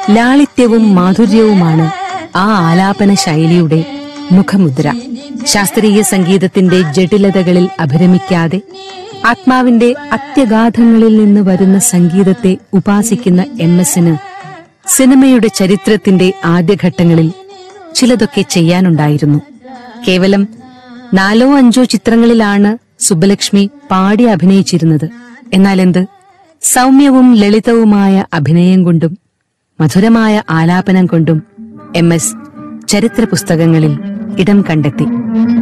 ലാളിത്യവും മാധുര്യവുമാണ് ആ ആലാപന ശൈലിയുടെ മുഖമുദ്ര ശാസ്ത്രീയ സംഗീതത്തിന്റെ ജടിലതകളിൽ അഭിരമിക്കാതെ ആത്മാവിന്റെ അത്യഗാധങ്ങളിൽ നിന്ന് വരുന്ന സംഗീതത്തെ ഉപാസിക്കുന്ന എം എസിന് സിനിമയുടെ ചരിത്രത്തിന്റെ ആദ്യഘട്ടങ്ങളിൽ ചിലതൊക്കെ ചെയ്യാനുണ്ടായിരുന്നു കേവലം നാലോ അഞ്ചോ ചിത്രങ്ങളിലാണ് സുബ്ബലക്ഷ്മി പാടി അഭിനയിച്ചിരുന്നത് എന്നാൽ എന്ത് സൗമ്യവും ലളിതവുമായ അഭിനയം കൊണ്ടും മധുരമായ ആലാപനം കൊണ്ടും എം എസ് ചരിത്ര പുസ്തകങ്ങളിൽ ഇടം കണ്ടെത്തി